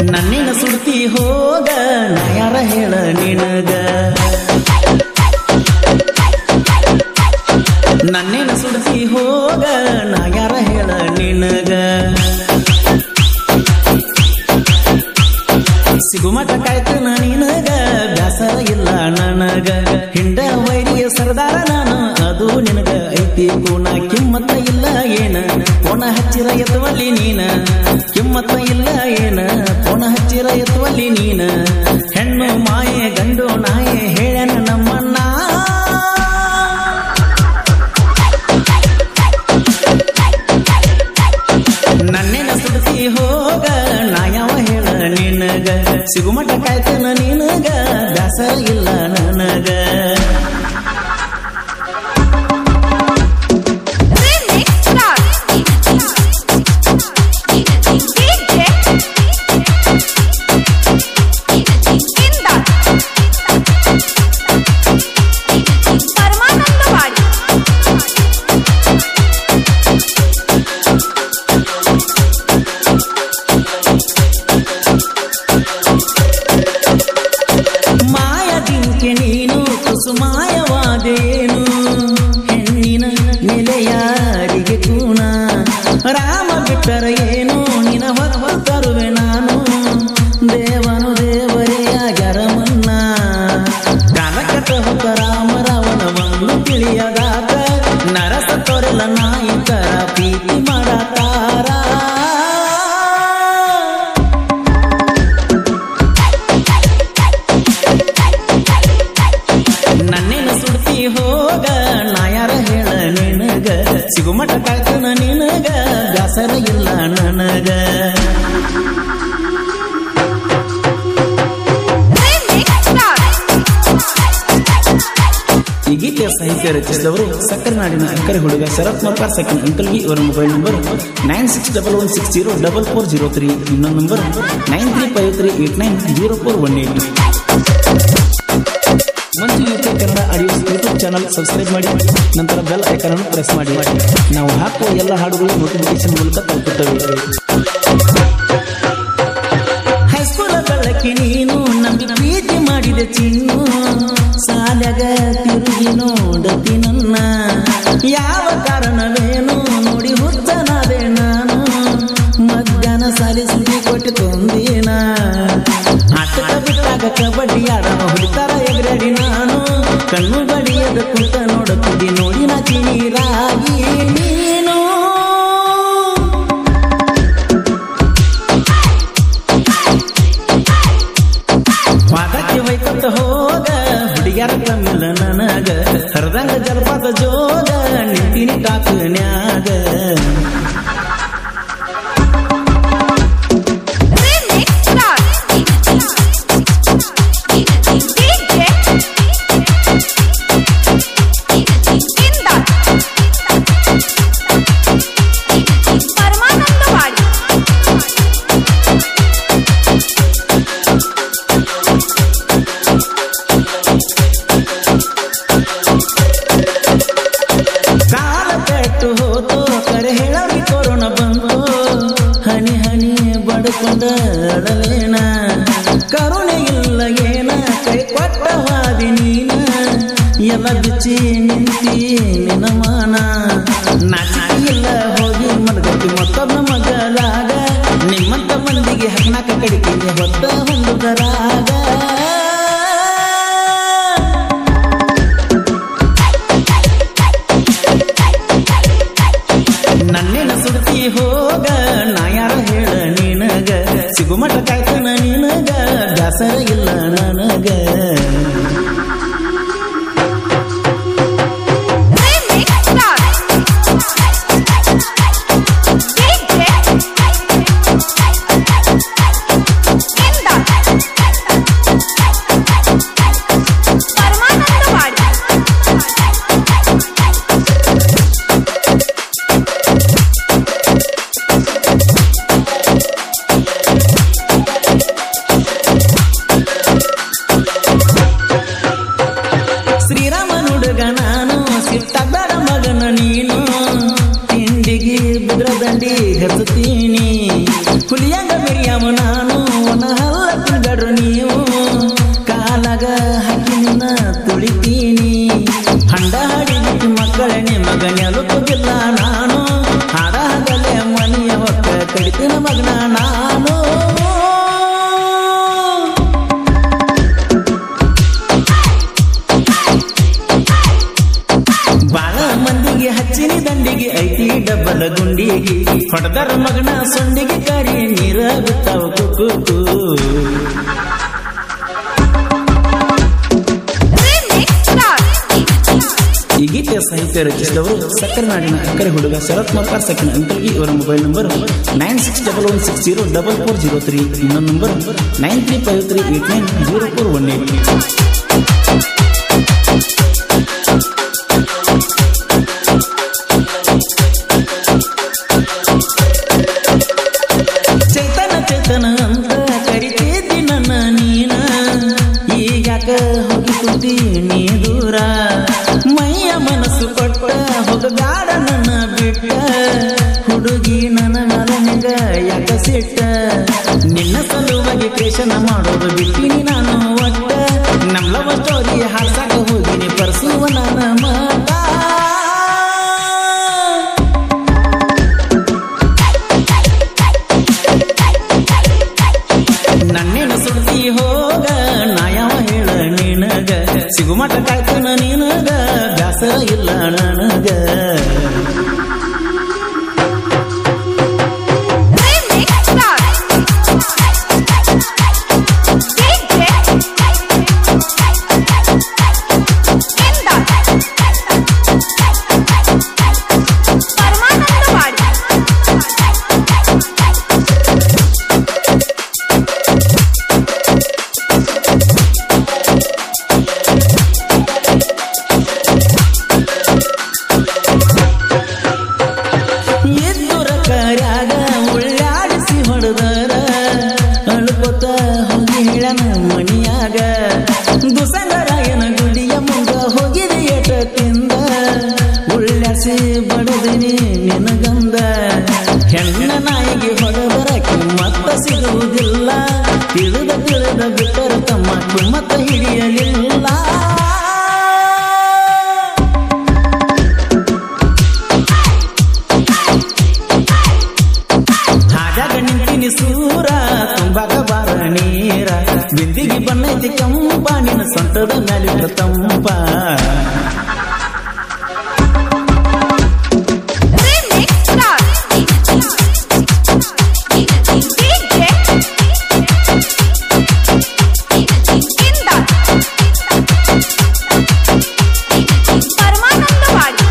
ನನ್ನಿನ ಸುಡ್ತಿ ಹೋಗ ನಾ ಯಾರ ಹೇಳ ನಿನಗ ನನ್ನಿನ ಸುಡ್ತಿ ಹೋಗ ನಾ ಯಾರ ಹೇಳ ನಿನಗ ಸಿಗುಮಟ ಕಾಯ್ತನ ನಿನಗ ಬ್ಯಾಸರ ಇಲ್ಲ ನನಗ ಹಿಂಡ ವೈರಿಯ ಸರ್ದಾರ ನಾನು ಅದು ನಿನಗ ಐತಿ ಗುಣ ಕಿಮ್ಮತ್ತ ಇಲ್ಲ ಏನ ಪೋಣ ಹಚ್ಚಿರ ಎತ್ತವಲ್ಲಿ ನೀನ ಕಿಮ್ಮತ್ತ ಇಲ್ಲ ಏನ ಪೋಣ ಹಚ್ಚಿರ ಎತ್ತವಲ್ಲಿ ನೀನ ಹೆಣ್ಣು ಮಾಯೆ ಗಂಡು ನಾಯೆ ಹೇಳನ ನಮ್ಮಣ್ಣ ನನ್ನೇನ ಸುಡಿಸಿ ಹೋಗ ನಾ ಯಾವ ಹೇಳ ನಿನಗ ಸಿಗುಮಟ ಕಾಯ್ತನ ನಿನಗ ಬ್ಯಾಸರ ಇಲ್ಲ ನನಗ Remix Star. DJ Indar. Paramanandawadi ಮಾಯ ಜಿಂಕೆ ನೀನು ಕುಸುಮಾಯವಾದೇನು ಹೆಣ್ಣಿನ ನೆಲೆಯಾರಿಗೆ ಕೂಣ ರಾಮ ಬಿಟ್ಟರ ಏನು ನಿನ ಹೊರ ತರುವೆ ನಾನು ದೇವನು ದೇವರೇ ಆಗ್ಯಾರ ಮನ್ನ ಕಾಲಕಟ ಹೊತ್ತ ರಾಮ ರಾವಣ ಒಂದು ತಿಳಿಯದಾತ ನರಸ ತೊರೆಲ ನಾಯಿಕರ ಪ್ರೀತಿ ಮಾಡತಾರ ನನ್ನೇನ ಸುಡ್ತಿ ಹೋಗ ನಾ ಯಾರ ಹೇಳ ನಿನಗ ಸಿಗುಮಟ ಕಾಯ್ತನ ನಿನಗ ಬ್ಯಾಸರ ಇಲ್ಲ ನನಗ Remix Star. ಈ ಗೀತೆಯ ಸಾಹಿತ್ಯ ರಚಿಸಿದವರು ಸಕ್ಕರೆ ನಾಡಿನ ಅಕ್ಕರೆ ಹುಡುಗ ಶರತ್ ಮಲ್ಕಾರ್ ಸೆಕೆಂಡ್ ಅಂಕಲ್ಗಿ ಇವರ mobile number nine six double one six zero double four zero three ಇನ್ನೊಂದು number nine three five three eight nine zero four one eight Manju YouTube Kannada audios YouTube channel subscribe ಮಾಡಿ ನಂತರ ಬೆಲ್ ಐಕಾನ್ ಅನ್ನು press ಮಾಡಿ ನಾವು ಹಾಕುವ ಎಲ್ಲ ಹಾಡುಗಳು notification ಮೂಲಕ ತಲುಪುತ್ತವೆ ಹೈಸ್ಕೂಲ ಬೆಳಕಿ ನೀನು ನಂಬಿ ಪ್ರೀತಿ ಮಾಡಿದೆ ಚಿನ್ನು ಸಾಲಗ ತಿರುಗಿ ನೋಡತಿ ನನ್ನ ಯಾವ ಕಾರಣವೇನು ನೋಡಿ ಹುಚ್ಚನಾದೆ ನಾನು ಮಧ್ಯಾಹ್ನ ಸಾಲಿ ಸುದ್ದಿ ಕೊಟ್ಟು ತೊಂದಿನ ಆಟಕ ಬಿಟ್ಟಾಗ ಕಬಡ್ಡಿ ಆಡನ ಹುಡುಕಾರ ಎಗರಡಿ ನಾನು ಕಣ್ಣು ಬಡಿಯದ ಕುಂತ ನೋಡುತ್ತಿದ್ದಿ ನೋಡಿ ನಾಚಿ ನೀರಾಗಿ ನೀನು ವಾದಕ್ಕೆ ಹೋಯ್ತಂತ ಹೋಗ ಹುಡುಗ್ಯಾರ ಕಮ್ಮಿಲ್ಲ ನನಗ ಹರಿದಂಗ ಜಲಪಾತ Jog ನಿಂತಿನಿ ಕಾಕನ್ಯಾಗ Remix Star. DJ Indar. Paramanandawadi ಕಾಲ ಕೆಟ್ಟು ಹೋತು ಕರೆ ಹೇಳವಿ ಕೊರೋನ ಬಂತು ಹನಿ ಹನಿ ಬಡ್ಕೊಂಡ ಅಡಲೇನ ಕರುಣೆ ಇಲ್ಲ ಏನ ಕೈ ಕೊಟ್ಟ ಹಾದಿ ನೀನ ಎಲ್ಲ ಬಿಚ್ಚಿ ನಿಂತಿ ನಿನ್ನ ಮಾನ ನಾಚಿಕೆ ಇಲ್ಲ ಹೋಗಿ ಮನಗಟ್ಟಿ ಮತ್ತೊಬ್ಬ ಮಗಲಾಗ ನಿಮ್ಮಂತ ಮಂದಿಗೆ ಹಕ್ನಾಕ ಕಡಿಕೆ ಹೊತ್ತ ಹೊಂದುದರಾಗ ನನ್ನಿನ ಸುಡ್ತಿ ಹೋಗ ನಾ ಯಾರ ಹೇಳ ನಿನಗ ಸಿಗುಮಟ ಕಾಯ್ತನ ನಿನಗ ಬ್ಯಾಸರ ಇಲ್ಲ ನನಗ Remix Star. DJ Indar. Paramanandawadi ಹುಲಿಯಂಗ ಮಿರಿಯಮ ನಾನು ಒನ ಹಲ್ಲ ತಿಂಗಡ್ರು ನೀವು ಕಾಲಾಗ ಹಾಕಿ ನಿನ್ನ ತುಳಿತೀನಿ ಹಂಡ ಹಾಡಿಬಿಟ್ಟು ಮಕ್ಕಳ ನಿಮಗ ನೆಲುಕೋಗಿಲ್ಲ ನಾನು ಹಾಡ ಹಾಗಲೇ ಮನೆಯ ಒಕ್ಕ ಕಡಿತಿನ ಮಗನ ನಾನು ಬಾಳ ಮಂದಿಗೆ ಹಚ್ಚಿನಿ ದಂಡಿಗೆ ಐತಿ ಡಬ್ಬಲ ಗುಂಡಿಗೆ ಹೊಡೆದರ ಮಗನ ಸೊಂಡಿಗೆ ಕರಿ ನೀರ ಬಿತ್ತಾವ ಕುಕ್ಕು Remix Star. ಈ ಗೀತೆಯ ಸಾಹಿತ್ಯ ರಚಿಸಿದವರು ಸಕ್ಕರೆ ನಾಡಿನ ಅಕ್ಕರೆ ಹುಡುಗ ಶರತ್ ಮಲ್ಕಾರ್ ಸಕಿನ ಅಂಕಲ್ಗಿ ಇವರ mobile number nine six double one six zero double four zero three ಇನ್ನೊಂದು number nine three five three eight nine zero four one eight Chetana Chetana ಅಂತ ಕರಿತಿದ್ದಿ ನನ್ನ ನೀನ ಈಗ್ಯಾಕ ಹೋಗಿ ಕುಂತಿ ನೀ ದೂರ ಮೈಯ ಮನಸ್ಸು ಕೊಟ್ಟ ಹೋಗಗಾಡ ನನ್ನ ಬಿಟ್ಟ ಹುಡುಗಿ ನನ್ನ ಮೇಲೆ ನಿಂಗ ಯಾಕ ಸಿಟ್ಟ ನಿನ್ನ ಸಲುವಾಗಿ ಕೇಶನ ಮಾಡೋದು ಬಿಟ್ಟಿನಿ ನಾನು ಒಟ್ಟ ನಮ್ಲವ ಸ್ಟೋರಿ ಹಾಡ್ಸಾಕ ಹೋಗಿನಿ ಪರ್ಸುವ ನನ್ನ ಮಾತ ನನ್ನೇನ ಸುಡ್ತಿ ಹೋಗ ನಾಯವ ಹೇಳ ನಿನಗ ಸಿಗುಮಟ ಕಾಯ್ತನ ನಿನಗ ಬ್ಯಾಸರ ಇಲ್ಲ ನನಗ Remix Star. DJ. Imdad. Paramanandawadi ಎದ್ದುರ ಕರ್ಯಾಗ ಉಳ್ಳಾಡಿಸಿ ಹೊಡೆದರ ಅಳ್ಕೊತ ಹೋಗಿ ಹೇಳನ ಮಣಿಯಾಗ ದುಸಂಗರಾಯನ ಗುಡಿಯ ಮುಂದ ಹೋಗಿದೆ ಏಟ ತಿಂದ ಉಳ್ಳಾಸಿ ಬಡದಿನಿ ನಿನಗಂದ ಹೆಣ್ಣ ನಾಯಿಗೆ ಹೊಡೆದರ ಕಿಮ್ಮತ್ತ ಸಿಗುವುದಿಲ್ಲ ತಿಳಿದ ತಿಳಿದ ಬಿಟ್ಟರ ತಮ್ಮ ಕಿಮ್ಮತ್ತ ಹಿಡಿಯಲಿಲ್ಲ ಹಾಗಾಗ ನಿಂತಿನಿ ಸೂರ ತುಂಬಾಕ ಬಾರ ನೀರ ಬಿಂದಿಗೆ ಬಣ್ಣೈತಿ ಕಂಪ ನಿನ್ನ ಸೊಂಟದ ಮ್ಯಾಲಿಟ್ಟ ತಂಪ Remix Star. DJ. Imdad. Paramanandawadi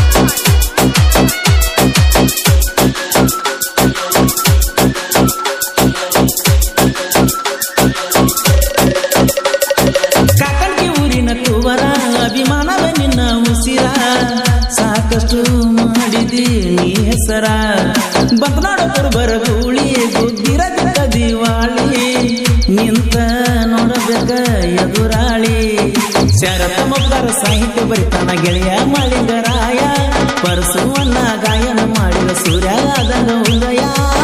ಕಾಕಂಡಿ ಊರಿನ ಕುವರ ಅಭಿಮಾನದ ನಿನ್ನ ಉಸಿರ ಸಾಕಷ್ಟು ಮಾಡಿದಿ ನೀ ಹೆಸರ ಬತ್ನಾಡ ಕುರುಬರ ಗೂಳಿ ಗುದ್ದಿರ ಬಿಟ್ಟ ದಿವಾಳಿ ನಿಂತ ನೋಡಬೇಕ ಎದುರಾಳಿ ಶರತ ಮೊಬ್ಬರ ಸಾಹಿತ್ಯ ಬರಿತಾನ ಗೆಳೆಯ ಮಾಳಿಂಗರಾಯ ಪರಸುವನ್ನ ಗಾಯನ ಮಾಡಿದ ಸೂರ್ಯ ಆದಂಗ ಉದಯ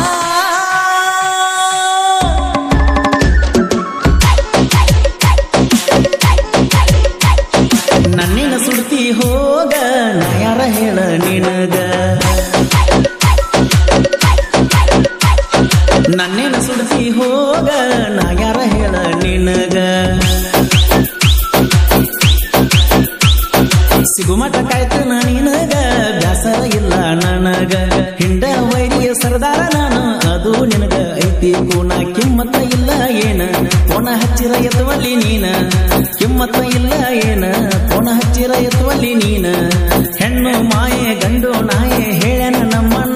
ನನ್ನಿನ ಸುಡ್ತಿ ಹೋಗ ನಾ ಯಾರ ಹೇಳ ನಿನಗ ನನ್ನಿನ ಸುಡ್ತಿ ಹೋಗ ನಾ ಯಾರ ಹೇಳ ನಿನಗ ಸಿಗುಮಟ ಕಾಯ್ತನ ನಿನಗ ಬ್ಯಾಸರ ಇಲ್ಲ ನನಗ ಹಿಂಡ ವೈರಿಯ ಸರ್ದಾರ ನಾನು ಅದು ನಿನಗ ಐತಿ ಕೂನ ಕಿಮ್ಮತ್ತ ಇಲ್ಲ ಏನ ಪೋಣ ಹಚ್ಚಿರ ಎತ್ತವಲ್ಲಿ ನೀನ ಕಿಮ್ಮತ್ತ ಇಲ್ಲ ಏನ ಪೋಣ ಹಚ್ಚಿರ ಎತ್ತವಲ್ಲಿ ನೀನ ಹೆಣ್ಣು ಮಾಯೆ ಗಂಡು ನಾಯೆ ಹೇಳನ ನಮ್ಮಣ್ಣ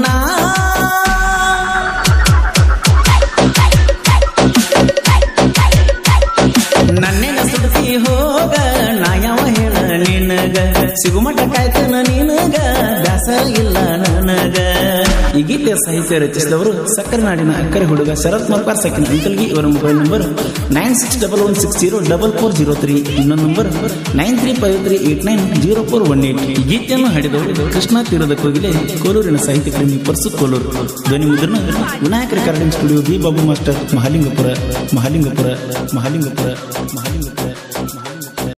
ನನ್ನೇನ ಸುಡ್ತಿ ಹೋಗ ನಾ ಯಾವ ಹೇಳ ನಿನಗ ಸಿಗುಮಟ ಕಾಯ್ತನ ನಿನಗ ಬ್ಯಾಸರ ಇಲ್ಲ ನನಗ ಈ ಗೀತೆ ಗೀತೆಯ ಸಾಹಿತ್ಯ ರಚಿಸಿದವರು ಸಕ್ಕರೆ ನಾಡಿನ ಅಕ್ಕರೆ ಹುಡುಗ ಶರತ್ ಮಲ್ಪಾರ್ ಸಕಿನ ಅಂಕಲ್ಗಿ ಇವರ mobile number nine six double one six zero double four zero three ಇನ್ನೊಂದು number nine three five three eight nine zero four one eight ಈ ಗೀತೆಯನ್ನು ಹಾಡಿದವರು ಕೃಷ್ಣಾ ತೀರದ ಕೋಗಿಲೆ ಕೋಲೂರಿನ ಸಾಹಿತ್ಯ ಪ್ರೇಮಿ ಪರ್ಸು ಕೋಲೂರು ಧ್ವನಿ ಮುದ್ರಣ Vinayaka recording studio B Babu master Mahalingapur Mahalingapur Mahalingapur Mahalingapura